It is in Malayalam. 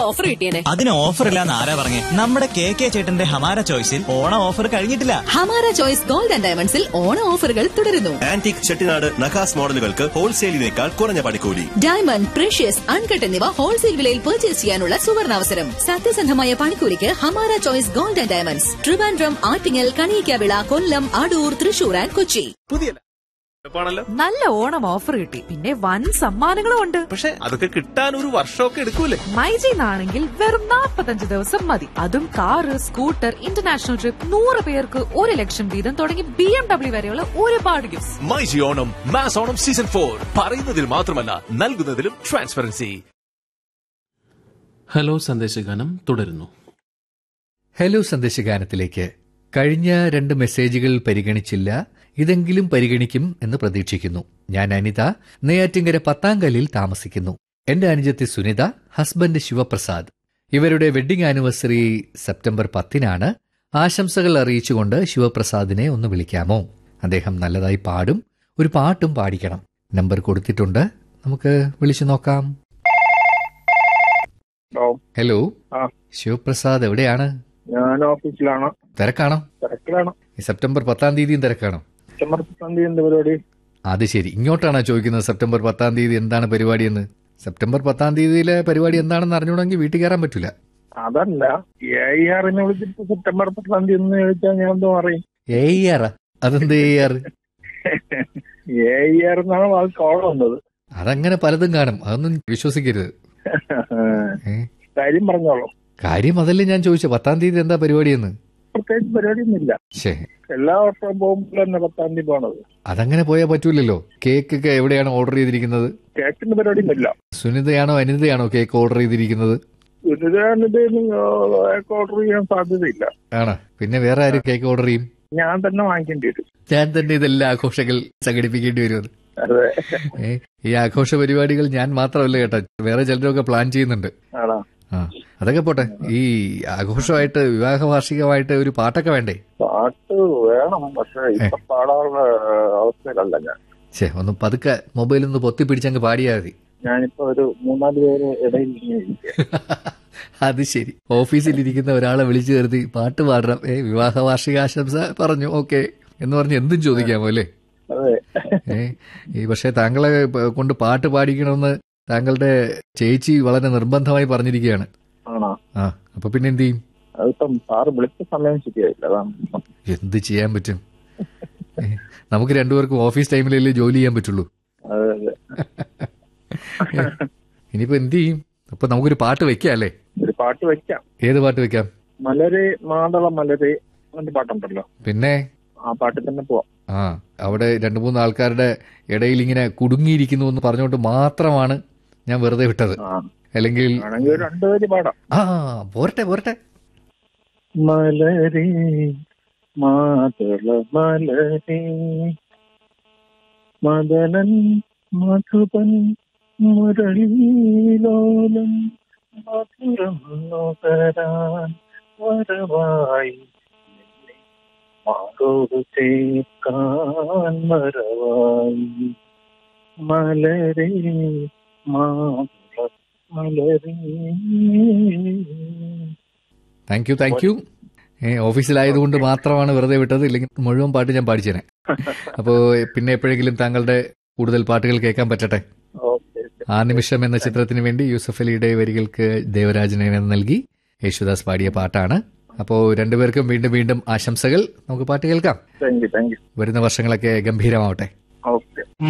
ഓഫർ കിട്ടിയേനെ അതിന് ഓഫർ ഇല്ലാന്ന് ആരാ പറഞ്ഞേ നമ്മുടെ കെ കെ ചേട്ടന്റെ ഹമാര ചോയ്സിൽ ഓണ ഓഫർ കഴിഞ്ഞിട്ടില്ല ഹമാര ചോയ്സ് ഗോൾഡ് ആൻഡ് ഡയമണ്ട്സിൽ ഓണ ഓഫറുകൾ തുടരുന്നു ആന്റിക് ചെട്ടിനാട് നഖാസ് മോഡലുകൾക്ക് ഹോൾസെയിലിനേക്കാൾ കുറഞ്ഞ പണിക്കൂലി ഡയമണ്ട് പ്രഷ്യസ് അൺകട്ട് എന്നിവ ഹോൾസെയിൽ വിലയിൽ പർച്ചേസ് ചെയ്യാനുള്ള സുവർണാവസരം സത്യസന്ധമായ പണിക്കൂലിക്ക് Hamara choice gold and diamonds Trivandrum Attingal Kaniyikkavila Kollam Adoor Thrissur and Kochi പുതിയ ലാപ്ടോപ്പാണല്ലോ നല്ല ഓണം ഓഫർ കിട്ടി പിന്നെ വൻ സമ്മാനങ്ങളും ഉണ്ട് പക്ഷെ അതൊക്കെ കിട്ടാൻ ഒരു വർഷമൊക്കെ എടുക്കൂലേ മൈജിന്നാണെങ്കിൽ വെറും 45 ദിവസം മതി അതും കാറ് സ്കൂട്ടർ ഇന്റർനാഷണൽ ട്രിപ്പ് നൂറ് പേർക്ക് ഒരു ലക്ഷം വീതം തുടങ്ങി ബി എം ഡബ്ല്യു വരെയുള്ള ഒരുപാട് gift myG Onam mass Onam season four പറയുന്നതിൽ മാത്രമല്ല നൽകുന്നതിലും ട്രാൻസ്പെറൻസി ഹലോ സന്ദേശഗാനം തുടരുന്നു ഹലോ സന്ദേശഗാനത്തിലേക്ക് കഴിഞ്ഞ രണ്ട് മെസ്സേജുകൾ പരിഗണിച്ചില്ല ഇതെങ്കിലും പരിഗണിക്കും എന്ന് പ്രതീക്ഷിക്കുന്നു ഞാൻ അനിത നെയ്യാറ്റിങ്കര പത്താങ്കല്ലിൽ താമസിക്കുന്നു എന്റെ അനുജത്തി സുനിത ഹസ്ബൻഡ് ശിവപ്രസാദ് ഇവരുടെ വെഡ്ഡിംഗ് ആനിവേഴ്സറി സെപ്റ്റംബർ പത്തിനാണ് ആശംസകൾ അറിയിച്ചുകൊണ്ട് ശിവപ്രസാദിനെ ഒന്ന് വിളിക്കാമോ അദ്ദേഹം നല്ലതായി പാടും ഒരു പാട്ടും പാടിക്കണം നമ്പർ കൊടുത്തിട്ടുണ്ട് നമുക്ക് വിളിച്ചു നോക്കാം ഹലോ ഹലോ ആ. ശിവപ്രസാദ് എവിടെയാണ് ഞാൻ ഓഫീസിലാണ് തിരക്കാണോ തിരക്കിലാണ് ഈ സെപ്റ്റംബർ പത്താം തീയതിയും തിരക്കാണോ സെപ്റ്റംബർ പത്താം തീയതി എന്ത് പരിപാടി അത് ശരി ഇങ്ങോട്ടാണോ ചോദിക്കുന്നത് സെപ്റ്റംബർ പത്താം തീയതി എന്താണ് പരിപാടി എന്ന് സെപ്റ്റംബർ പത്താം തീയതിയിലെ പരിപാടി എന്താണെന്ന് അറിഞ്ഞൂടെങ്കിൽ വീട്ടിൽ കയറാൻ പറ്റൂല അതല്ല എ ആറിനെ വിളിച്ചിട്ട് സെപ്റ്റംബർ പത്താം തീയതി എന്ന് ചോദിച്ചാൽ ഞാൻ എന്തോ പറയും എ ആർ അതെന്ത് എ ആർ എ ആർ എന്നാണ് അത് കോൾ വന്നത് അതങ്ങനെ പലതും കാണും അതൊന്നും വിശ്വസിക്കരുത് ഏ? കാര്യം പറഞ്ഞോളൂ കാര്യം അതല്ലേ ഞാൻ ചോദിച്ചത് പത്താം തീയതി എന്താ പരിപാടിയെന്ന് പ്രത്യേകിച്ച് പരിപാടിയൊന്നുമില്ല ശേ എല്ലാ വർഷവും പോകുമ്പോൾ തന്നെ പത്താം തീയതി പോണത് അതങ്ങനെ പോയാൽ പറ്റൂലല്ലോ കേക്ക് ഒക്കെ എവിടെയാണ് ഓർഡർ ചെയ്തിരിക്കുന്നത് കേക്കിന്റെ പരിപാടിയൊന്നുമില്ല സുനിതയാണോ അനിതയാണോ കേക്ക് ഓർഡർ ചെയ്തിരിക്കുന്നത് ഗുരുതാനിത് ഓർഡർ ചെയ്യാൻ സാധ്യതയില്ല ആണ് പിന്നെ വേറെ ആരും കേക്ക് ഓർഡർ ചെയ്യും ഞാൻ തന്നെ വാങ്ങിക്കേണ്ടി വരും ഞാൻ തന്നെ ഇതെല്ലാം ആഘോഷങ്ങൾ സംഘടിപ്പിക്കേണ്ടി വരുമെന്ന് അതെ ഏ, ഈ ആഘോഷ പരിപാടികൾ ഞാൻ മാത്രമല്ല കേട്ടോ വേറെ ചിലരൊക്കെ പ്ലാൻ ചെയ്യുന്നുണ്ട് ആണോ ആ അതൊക്കെ പോട്ടെ ഈ ആഘോഷമായിട്ട് വിവാഹ വാർഷികമായിട്ട് ഒരു പാട്ടൊക്കെ വേണ്ടേ പാട്ട് വേണം പക്ഷെ ഇപ്പൊ പാടാനുള്ള അവസ്ഥയിലല്ല ഞാൻ ഛേ ഒന്ന് പതുക്കെ മൊബൈൽ ഒന്ന് പൊത്തി പിടിച്ചങ്ങ് പാടിയാൽ മതി ഞാനിപ്പോ ഒരു മൂന്നാല് പേര് ഇടയിൽ ഇങ്ങനെ ഇരിക്കുകയാ. അത് ശരി ഓഫീസിൽ ഇരിക്കുന്ന ഒരാളെ വിളിച്ചു കരുതി പാട്ട് പാടണം ഏ വിവാഹ വാർഷികാശംസ പറഞ്ഞു ഓക്കെ എന്ന് പറഞ്ഞ് എന്തും ചോദിക്കാമോ അല്ലേ അതെ ഏ ഈ പക്ഷേ താങ്കളെ പ- കൊണ്ട് പാട്ട് പാടിക്കണമെന്ന് താങ്കളുടെ ചേച്ചി വളരെ നിർബന്ധമായി പറഞ്ഞിരിക്കുകയാണ് ആണോ ആ അപ്പൊ പിന്നെ എന്ത് ചെയ്യും അതിപ്പം സാറ് വിളിച്ച സമയം ശരിയായില്ല അതാണ് എന്ത് ചെയ്യാൻ പറ്റും ഏ, നമുക്ക് രണ്ടുപേർക്കും ഓഫീസ് ടൈമിലല്ലേ ജോലി ചെയ്യാൻ പറ്റുള്ളൂ അതെ അതെ ഇനിയിപ്പോ എന്ത് ചെയ്യും അപ്പൊ നമുക്കൊരു പാട്ട് വെക്കാം അല്ലേ ഒരു പാട്ട് വെക്കാം ഏത് പാട്ട് വെക്കാം മലരെ മാതള മലരെ അങ്ങനത്തെ പാട്ടുണ്ടല്ലോ പിന്നെ ആ പാട്ടിൽ തന്നെ പോവാം ആ അവിടെ രണ്ടു മൂന്ന് ആൾക്കാരുടെ ഇടയിൽ ഇങ്ങനെ കുടുങ്ങിയിരിക്കുന്നു എന്ന് പറഞ്ഞുകൊണ്ട് മാത്രമാണ് ഞാൻ വെറുതെ വിട്ടത് ആ അല്ലെങ്കിൽ ആണെങ്കിൽ ഒരു രണ്ടുപേര് പാടാം ആ പോരട്ടെ പോരട്ടെ മലരെ മാതള മലരെ മദനൻ മധുപൻ മുരളീലോലം മധുരം നുകരാൻ വരവായി നിന്നെ മാറോട് ചേക്കാൻ വരവായി മലരെ മാതള മലരെ താങ്ക് യു താങ്ക് യു ഏ ഓഫീസിലായതുകൊണ്ട് മാത്രമാണ് വെറുതെ വിട്ടത് ഇല്ലെങ്കിൽ മുഴുവൻ പാട്ട് ഞാൻ പാടിച്ചേനെ അപ്പോൾ പിന്നെ എപ്പോഴെങ്കിലും താങ്കളുടെ കൂടുതൽ പാട്ടുകൾ കേൾക്കാൻ പറ്റട്ടെ ഓക്കെ ആ നിമിഷം എന്ന ചിത്രത്തിന് വേണ്ടി യൂസഫ് അലിയുടെ വരികൾക്ക് ദേവരാജനെ നൽകി യേശുദാസ് പാടിയ പാട്ടാണ് അപ്പോൾ രണ്ടുപേർക്കും വീണ്ടും വീണ്ടും ആശംസകൾ നമുക്ക് പാട്ട് കേൾക്കാം താങ്ക് യു താങ്ക് യു വരുന്ന വർഷങ്ങളൊക്കെ ഗംഭീരമാവട്ടെ ഓക്കെ